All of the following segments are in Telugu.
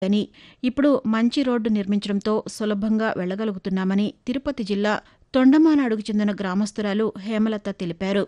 అని ఇప్పుడు మంచి రోడ్డు నిర్మించడంతో సులభంగా వెళ్లగలుగుతున్నామని తిరుపతి జిల్లా తొండమానాడుకు చెందిన గ్రామస్తురాలు హేమలత తెలిపారు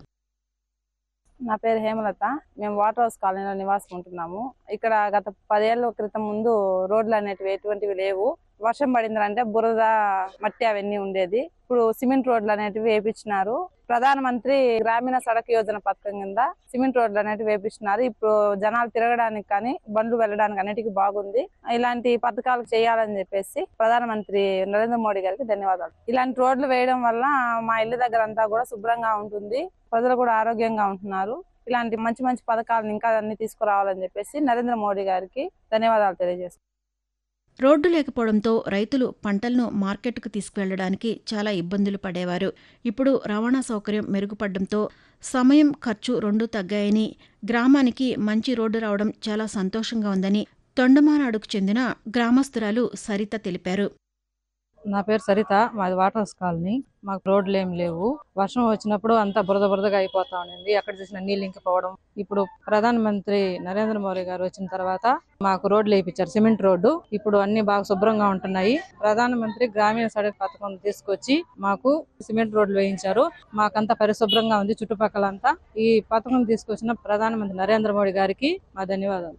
నా పేరు హేమలత మేము వాటర్ హౌస్ కాలనీలో నివాసం ఉంటున్నాము ఇక్కడ గత పదేళ్ల క్రితం ముందు రోడ్లు అనేటివి ఎటువంటివి లేవు వర్షం పడిందంటే బురద మట్టి అవన్నీ ఉండేది ఇప్పుడు సిమెంట్ రోడ్లు అనేటివి వేపించినారు ప్రధానమంత్రి గ్రామీణ సడక్ యోజన పథకం కింద సిమెంట్ రోడ్లు అనేటివి వేపించినారు ఇప్పుడు జనాలు తిరగడానికి కానీ బండ్లు వెళ్ళడానికి అన్నిటికీ బాగుంది ఇలాంటి పథకాలు చేయాలని చెప్పేసి ప్రధానమంత్రి నరేంద్ర మోడీ గారికి ధన్యవాదాలు ఇలాంటి రోడ్లు వేయడం వల్ల మా ఇల్లు దగ్గర అంతా కూడా శుభ్రంగా ఉంటుంది ప్రజలు కూడా ఆరోగ్యంగా ఉంటున్నారు ఇలాంటి మంచి మంచి పథకాలను ఇంకా అన్ని తీసుకురావాలని చెప్పేసి నరేంద్ర మోడీ గారికి ధన్యవాదాలు తెలియజేస్తున్నాను రోడ్డు లేకపోవడంతో రైతులు పంటలను మార్కెట్కు తీసుకువెళ్లడానికి చాలా ఇబ్బందులు పడేవారు ఇప్పుడు రవాణా సౌకర్యం మెరుగుపడడంతో సమయం ఖర్చు రెండూ తగ్గాయని గ్రామానికి మంచి రోడ్డు రావడం చాలా సంతోషంగా ఉందని తొండమానాడుకు చెందిన గ్రామస్తురాలు సరిత తెలిపారు నా పేరు సరిత మాది వాటర్ హౌస్ కాలనీ మాకు రోడ్లు ఏం లేవు వర్షం వచ్చినప్పుడు అంతా బురద బురదగా అయిపోతా ఉండింది ఎక్కడ చూసిన నీళ్ళు ఇంకిపోవడం ఇప్పుడు ప్రధాన మంత్రి నరేంద్ర మోడీ గారు వచ్చిన తర్వాత మాకు రోడ్లు వేయించారు సిమెంట్ రోడ్డు ఇప్పుడు అన్ని బాగా శుభ్రంగా ఉంటున్నాయి ప్రధాన మంత్రి గ్రామీణ సడక్ పథకం తీసుకొచ్చి మాకు సిమెంట్ రోడ్లు వేయించారు మాకంతా పరిశుభ్రంగా ఉంది చుట్టుపక్కలంతా ఈ పథకం తీసుకొచ్చిన ప్రధాన మంత్రి నరేంద్ర మోడీ గారికి మా ధన్యవాదాలు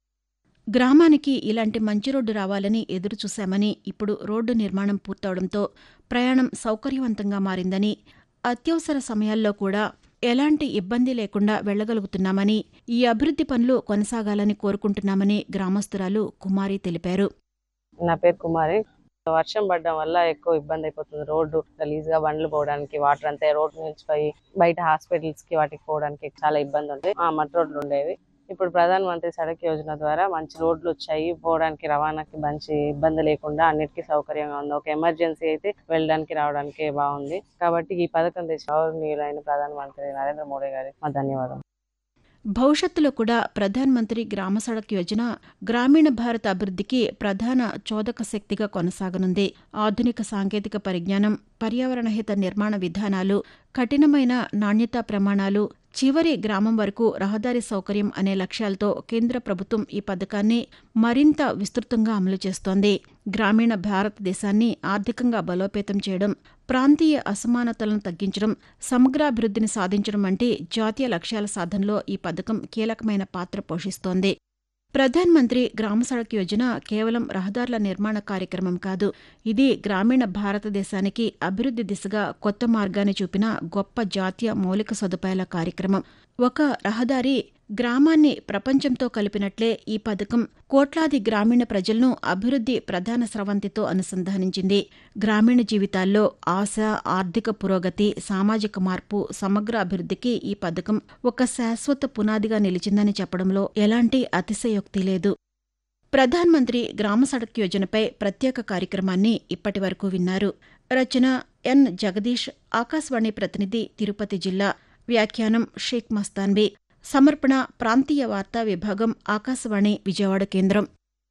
గ్రామానికి ఇలాంటి మంచి రోడ్డు రావాలని ఎదురు చూశామని ఇప్పుడు రోడ్డు నిర్మాణం పూర్తవడంతో ప్రయాణం సౌకర్యవంతంగా మారిందని అత్యవసర సమయాల్లో కూడా ఎలాంటి ఇబ్బంది లేకుండా వెళ్లగలుగుతున్నామని ఈ అభివృద్ధి పనులు కొనసాగాలని కోరుకుంటున్నామని గ్రామస్తురాలు కుమారి తెలిపారు నా పేరు కుమారి వర్షం పడడం వల్ల ఎక్కువ ఇబ్బంది అయిపోతుంది రోడ్డు గలీజ్ గా బండ్లు పోవడానికి వాటర్ అంతా రోడ్డు నిలిచిపోయి బయట హాస్పిటల్స్ కి వాటికి పోవడానికి చాలా ఇబ్బంది ఉంది ఆ మట్టి రోడ్లు ఉండేవి ఇప్పుడు ప్రధాన మంత్రి సడక్ యోజన ద్వారా మంచి రోడ్లు వచ్చాయి పోవడానికి రవాణాకి మంచి ఇబ్బంది లేకుండా అన్నిటికీ సౌకర్యంగా ఉంది ఒక ఎమర్జెన్సీ అయితే వెళ్ళడానికి రావడానికి బాగుంది కాబట్టి ఈ పథకం తెచ్చిన గౌరవనీయులైన ప్రధాన మంత్రి నరేంద్ర మోడీ గారికి మా ధన్యవాదాలు భవిష్యత్తులో కూడా ప్రధాన్ మంత్రి గ్రామ సడక్ యోజన గ్రామీణ భారత అభివృద్ధికి ప్రధాన చోదక శక్తిగా కొనసాగనుంది ఆధునిక సాంకేతిక పరిజ్ఞానం పర్యావరణహిత నిర్మాణ విధానాలు కఠినమైన నాణ్యతా ప్రమాణాలు చివరి గ్రామం వరకు రహదారి సౌకర్యం అనే లక్ష్యాలతో కేంద్ర ప్రభుత్వం ఈ పథకాన్ని మరింత విస్తృతంగా అమలు చేస్తోంది గ్రామీణ భారతదేశాన్ని ఆర్థికంగా బలోపేతం చేయడం ప్రాంతీయ అసమానతలను తగ్గించడం సమగ్రాభివృద్ధిని సాధించడం వంటి జాతీయ లక్ష్యాల సాధనలో ఈ పథకం కీలకమైన పాత్ర పోషిస్తోంది ప్రధాన్ మంత్రి గ్రామ సడక్ యోజన కేవలం రహదారుల నిర్మాణ కార్యక్రమం కాదు ఇది గ్రామీణ భారతదేశానికి అభివృద్ధి దిశగా కొత్త మార్గాన్ని చూపిన గొప్ప జాతీయ మౌలిక సదుపాయాల కార్యక్రమం ఒక రహదారి గ్రామాన్ని ప్రపంచంతో కలిపినట్లే ఈ పథకం కోట్లాది గ్రామీణ ప్రజలను అభివృద్ధి ప్రధాన స్రవంతితో అనుసంధానించింది గ్రామీణ జీవితాల్లో ఆశ ఆర్థిక పురోగతి సామాజిక మార్పు సమగ్ర అభివృద్ధికి ఈ పథకం ఒక శాశ్వత పునాదిగా నిలిచిందని చెప్పడంలో ఎలాంటి అతిశయోక్తి లేదు ప్రధాన్ మంత్రి గ్రామ సడక్ యోజనపై ప్రత్యేక కార్యక్రమాన్ని ఇప్పటి వరకు విన్నారు రచన ఎన్ జగదీష్ ఆకాశవాణి ప్రతినిధి తిరుపతి జిల్లా వ్యాఖ్యానం షేక్ మస్తాన్వి సమర్పణ ప్రాంతీయ వార్తా విభాగం ఆకాశవాణి విజయవాడ కేంద్రం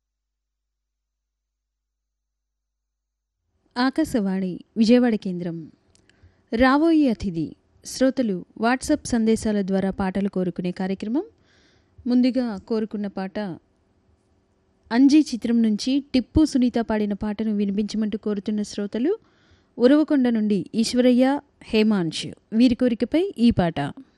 ఆకాశవాణి విజయవాడ కేంద్రం రాబోయే అతిథి శ్రోతలు వాట్సాప్ సందేశాల ద్వారా పాటలు కోరుకునే కార్యక్రమం ముందుగా కోరుకున్న పాట అంజీ చిత్రం నుంచి టిప్పు సునీత పాడిన పాటను వినిపించమంటూ కోరుతున్న శ్రోతలు ఉరవకొండ నుండి ఈశ్వరయ్య హేమాంశ్ వీరి కోరికపై ఈ పాట